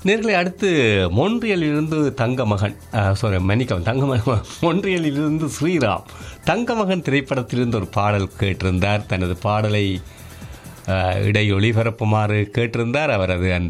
நேர்களை அடுத்து மொன்றியலிலிருந்து தங்கமகன் சாரி மன்னிக்கவும் தங்கமகன் மொன்றியலிலிருந்து ஸ்ரீராம் தங்கமகன் திரைப்படத்திலிருந்து ஒரு பாடல் கேட்டிருந்தார் தனது பாடலை அஹ், இடை ஒளிபரப்புமாறு கேட்டிருந்தார் அவரது அந்த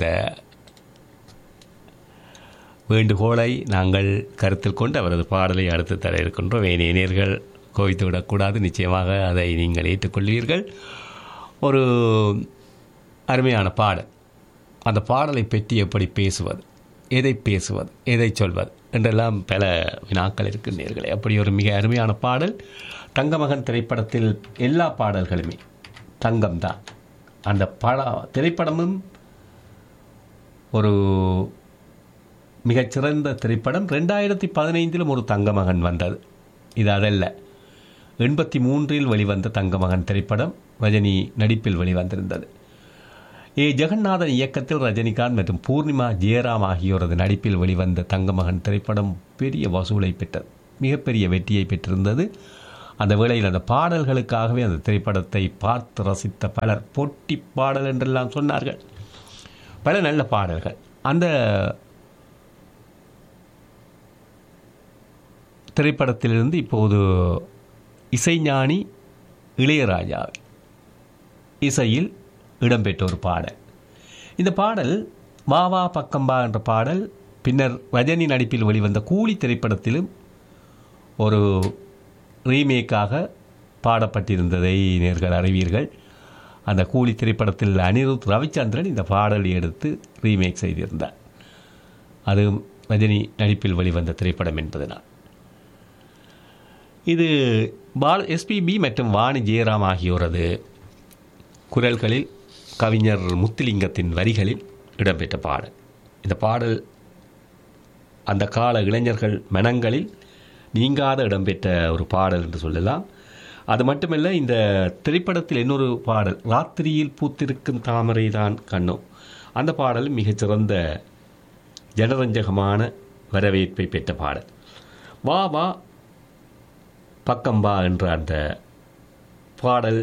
வேண்டுகோளை நாங்கள் கருத்தில் கொண்டு அவரது பாடலை அடுத்து தர இருக்கின்றோம் ஏனைய நேர்கள் கோவித்து விடக்கூடாது நிச்சயமாக அதை நீங்கள் ஏற்றுக்கொள்வீர்கள் ஒரு அருமையான பாடல் அந்த பாடலை பற்றி எப்படி பேசுவது எதை பேசுவது எதை சொல்வது என்றெல்லாம் பல வினாக்கள் இருக்கு நேர்களே அப்படி ஒரு மிக அருமையான பாடல் தங்கமகன் திரைப்படத்தில் எல்லா பாடல்களுமே தங்கம்தான் அந்த பட திரைப்படமும் ஒரு மிகச்சிறந்த திரைப்படம் ரெண்டாயிரத்தி பதினைந்திலும் ஒரு தங்கமகன் வந்தது இது அதல்ல எண்பத்தி மூன்றில் வெளிவந்த தங்கமகன் திரைப்படம் ரஜினி நடிப்பில் வெளிவந்திருந்தது ஏ ஜெகநாதன் இயக்கத்தில் ரஜினிகாந்த் மற்றும் பூர்ணிமா ஜெயராம் ஆகியோரது நடிப்பில் வெளிவந்த தங்கமகன் திரைப்படம் பெரிய வசூலை பெற்றது மிகப்பெரிய வெற்றியை பெற்றிருந்தது அந்த வேளையில் அந்த பாடல்களுக்காகவே அந்த திரைப்படத்தை பார்த்து ரசித்த பலர் பொட்டி பாடல் என்றெல்லாம் சொன்னார்கள் பல நல்ல பாடல்கள் அந்த திரைப்படத்திலிருந்து இப்போது இசைஞானி இளையராஜா இசையில் இடம்பெற்ற ஒரு பாடல் இந்த பாடல் வா வா பக்கம்பா என்ற பாடல் பின்னர் ரஜினி நடிப்பில் வெளிவந்த கூலி திரைப்படத்திலும் ஒரு ரீமேக்காக பாடப்பட்டிருந்ததை நேர்கள் அறிவீர்கள் அந்த கூலி திரைப்படத்தில் அனிருத் ரவிச்சந்திரன் இந்த பாடலை எடுத்து ரீமேக் செய்திருந்தார் அது ரஜினி நடிப்பில் வெளிவந்த திரைப்படம் என்பதனால் இது பால் எஸ்பிபி மற்றும் வாணி ஜெயராம் ஆகியோரது குரல்களில் கவிஞர் முத்துலிங்கத்தின் வரிகளில் இடம்பெற்ற பாடல் இந்த பாடல் அந்த கால இளைஞர்கள் மனங்களில் நீங்காத இடம்பெற்ற ஒரு பாடல் என்று சொல்லலாம் அது மட்டுமல்ல இந்த திரைப்படத்தில் இன்னொரு பாடல் ராத்திரியில் பூத்திருக்கும் தாமரை தான் கண்ணோ அந்த பாடல் மிகச்சிறந்த ஜனரஞ்சகமான வரவேற்பை பெற்ற பாடல் வா வா பக்கம்பா என்ற அந்த பாடல்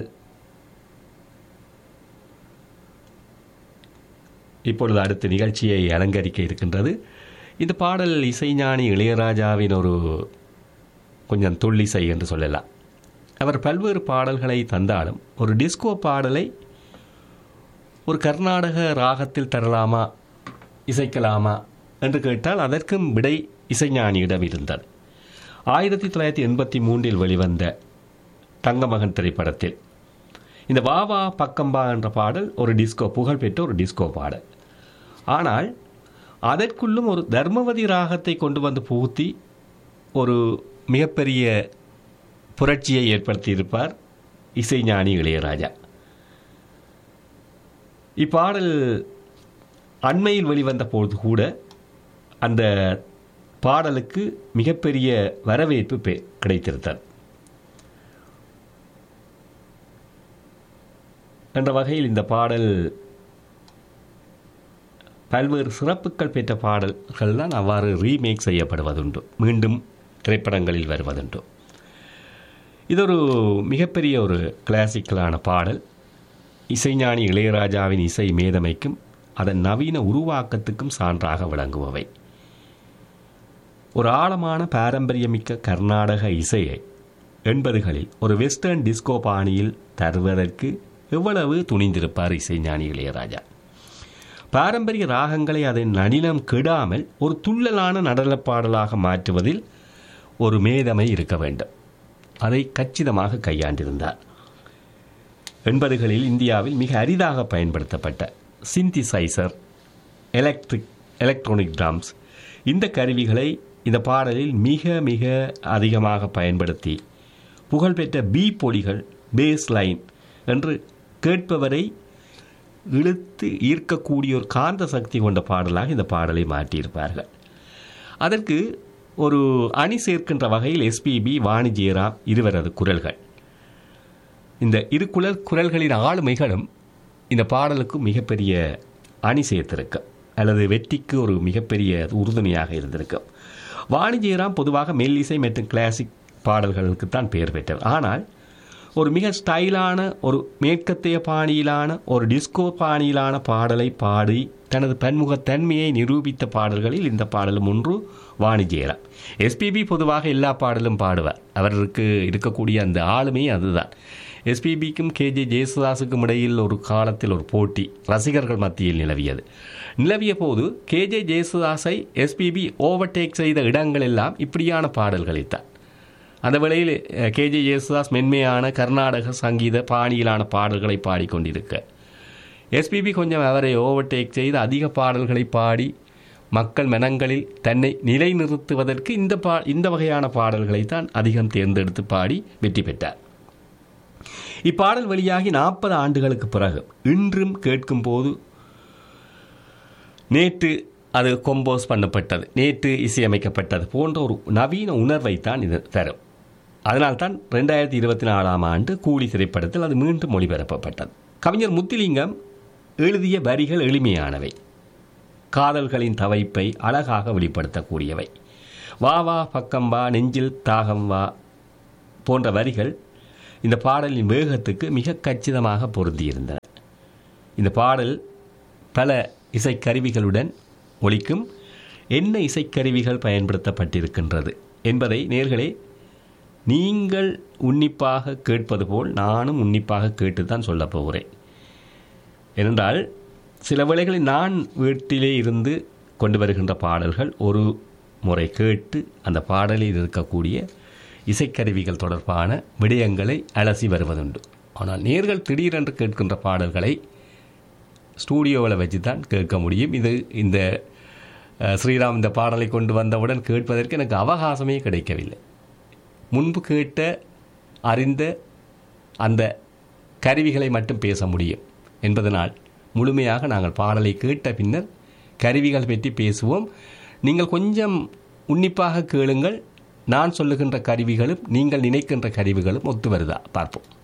இப்பொழுது அடுத்த நிகழ்ச்சியை அலங்கரிக்க இருக்கின்றது இந்த பாடல் இசைஞானி இளையராஜாவின் ஒரு கொஞ்சம் துள்ளிசை என்று சொல்லலாம் அவர் பல்வேறு பாடல்களை தந்தாலும் ஒரு டிஸ்கோ பாடலை ஒரு கர்நாடக ராகத்தில் தரலாமா இசைக்கலாமா என்று கேட்டால் அதற்கும் விடை இசைஞானியிடம் இருந்தது ஆயிரத்தி தொள்ளாயிரத்தி எண்பத்தி மூன்றில் வெளிவந்த தங்கமகன் திரைப்படத்தில் இந்த வா வா பக்கம்பா என்ற பாடல் ஒரு டிஸ்கோ புகழ்பெற்ற ஒரு டிஸ்கோ பாடல் ஆனால் அதற்குள்ளும் ஒரு தர்மவதி ராகத்தை கொண்டு வந்து புகுத்தி ஒரு மிகப்பெரிய புரட்சியை ஏற்படுத்தியிருப்பார் இசைஞானி இளையராஜா இப்பாடல் அண்மையில் வெளிவந்த பொழுது கூட அந்த பாடலுக்கு மிகப்பெரிய வரவேற்பு பெ- கிடைத்திருந்தது என்ற வகையில் இந்த பாடல் பல்வேறு சிறப்புகள் பெற்ற பாடல்கள் தான் அவ்வாறு ரீமேக் செய்யப்படுவதுண்டு மீண்டும் திரைப்படங்களில் வருவதுண்டு இது ஒரு மிகப்பெரிய ஒரு கிளாசிக்கலான பாடல் இசைஞானி இளையராஜாவின் இசை மேதமைக்கும் அதன் நவீன உருவாக்கத்துக்கும் சான்றாக விளங்குபவை ஒரு ஆழமான பாரம்பரியமிக்க கர்நாடக இசையை எண்பதுகளில் ஒரு வெஸ்டர்ன் டிஸ்கோ பாணியில் தருவதற்கு எவ்வளவு துணிந்திருப்பார் இசைஞானி இளையராஜா பாரம்பரிய ராகங்களை அதன் நளினம் கெடாமல் ஒரு துள்ளலான நடனப் பாடலாக மாற்றுவதில் ஒரு மேதமை இருக்க வேண்டும் அதை கச்சிதமாக கையாண்டிருந்தார் எண்பதுகளில் இந்தியாவில் மிக அரிதாக பயன்படுத்தப்பட்ட சிந்திசைசர் எலக்ட்ரிக் எலக்ட்ரானிக் ட்ரம்ஸ் இந்த கருவிகளை இந்த பாடலில் மிக மிக அதிகமாக பயன்படுத்தி புகழ்பெற்ற பி பொடிகள் பேஸ் லைன் என்று கேட்பவரை இழுத்து ஈர்க்கக்கூடிய ஒரு காந்த சக்தி கொண்ட பாடலாக இந்த பாடலை மாற்றியிருப்பார்கள் அதற்கு ஒரு அணி சேர்க்கின்ற வகையில் எஸ்பிபி வாணிஜியராம் இருவரது குரல்கள் இந்த இரு குரல் குரல்களின் ஆளுமைகளும் இந்த பாடலுக்கு மிகப்பெரிய அணி சேர்த்திருக்கு அல்லது வெற்றிக்கு ஒரு மிகப்பெரிய உறுதுணையாக இருந்திருக்கும் வாணிஜியராம் பொதுவாக மெல்லிசை மற்றும் கிளாசிக் பாடல்களுக்கு தான் பெயர் பெற்றவர் ஆனால் ஒரு மிக ஸ்டைலான ஒரு மேற்கத்திய பாணியிலான ஒரு டிஸ்கோ பாணியிலான பாடலை பாடி தனது பன்முகத்தன்மையை நிரூபித்த பாடல்களில் இந்த பாடலும் ஒன்று வாணிஜெயராம் எஸ்பிபி பொதுவாக எல்லா பாடலும் பாடுவார் அவருக்கு இருக்கக்கூடிய அந்த ஆளுமை அதுதான் எஸ்பிபிக்கும் கேஜே ஜேசுதாஸுக்கும் இடையில் ஒரு காலத்தில் ஒரு போட்டி ரசிகர்கள் மத்தியில் நிலவியது நிலவிய போது கேஜே ஜேசுதாஸை எஸ்பிபி ஓவர்டேக் செய்த இடங்கள் எல்லாம் இப்படியான பாடல்களைத்தான் அந்த வேளையில் கேஜே ஜேசுதாஸ் மென்மையான கர்நாடக சங்கீத பாணியிலான பாடல்களை பாடிக்கொண்டிருக்க எஸ்பிபி கொஞ்சம் அவரை ஓவர்டேக் செய்து அதிக பாடல்களை பாடி மக்கள் மனங்களில் தன்னை நிலைநிறுத்துவதற்கு இந்த பா இந்த வகையான பாடல்களை தான் அதிகம் தேர்ந்தெடுத்து பாடி வெற்றி பெற்றார் இப்பாடல் வெளியாகி நாற்பது ஆண்டுகளுக்கு பிறகு இன்றும் கேட்கும்போது நேற்று அது கொம்போஸ் பண்ணப்பட்டது நேற்று இசையமைக்கப்பட்டது போன்ற ஒரு நவீன உணர்வை தான் இது தரும் அதனால்தான் ரெண்டாயிரத்தி இருபத்தி நாலாம் ஆண்டு கூலி திரைப்படத்தில் அது மீண்டும் மொழிபெயர்க்கப்பட்டது கவிஞர் முத்திலிங்கம் எழுதிய வரிகள் எளிமையானவை காதல்களின் தவைப்பை அழகாக வெளிப்படுத்தக்கூடியவை வா வா பக்கம் வா நெஞ்சில் தாகம் வா போன்ற வரிகள் இந்த பாடலின் வேகத்துக்கு மிக கச்சிதமாக பொருந்தியிருந்தன இந்த பாடல் பல இசைக்கருவிகளுடன் ஒலிக்கும் என்ன இசைக்கருவிகள் பயன்படுத்தப்பட்டிருக்கின்றது என்பதை நேர்களே நீங்கள் உன்னிப்பாக கேட்பது போல் நானும் உன்னிப்பாக கேட்டுத்தான் சொல்லப் போகிறேன் ஏனென்றால் சில வேளைகளில் நான் வீட்டிலே இருந்து கொண்டு வருகின்ற பாடல்கள் ஒரு முறை கேட்டு அந்த பாடலில் இருக்கக்கூடிய இசைக்கருவிகள் தொடர்பான விடயங்களை அலசி வருவதுண்டு ஆனால் நேர்கள் திடீரென்று கேட்கின்ற பாடல்களை ஸ்டூடியோவில் வச்சு தான் கேட்க முடியும் இது இந்த அஹ், ஸ்ரீராம் இந்த பாடலை கொண்டு வந்தவுடன் கேட்பதற்கு எனக்கு அவகாசமே கிடைக்கவில்லை முன்பு கேட்ட அறிந்த அந்த கருவிகளை மட்டும் பேச முடியும் என்பதனால் முழுமையாக நாங்கள் பாடலை கேட்ட பின்னர் கருவிகள் பற்றி பேசுவோம் நீங்கள் கொஞ்சம் உன்னிப்பாக கேளுங்கள் நான் சொல்லுகின்ற கருவிகளும் நீங்கள் நினைக்கின்ற கருவிகளும் ஒத்து வருதா பார்ப்போம்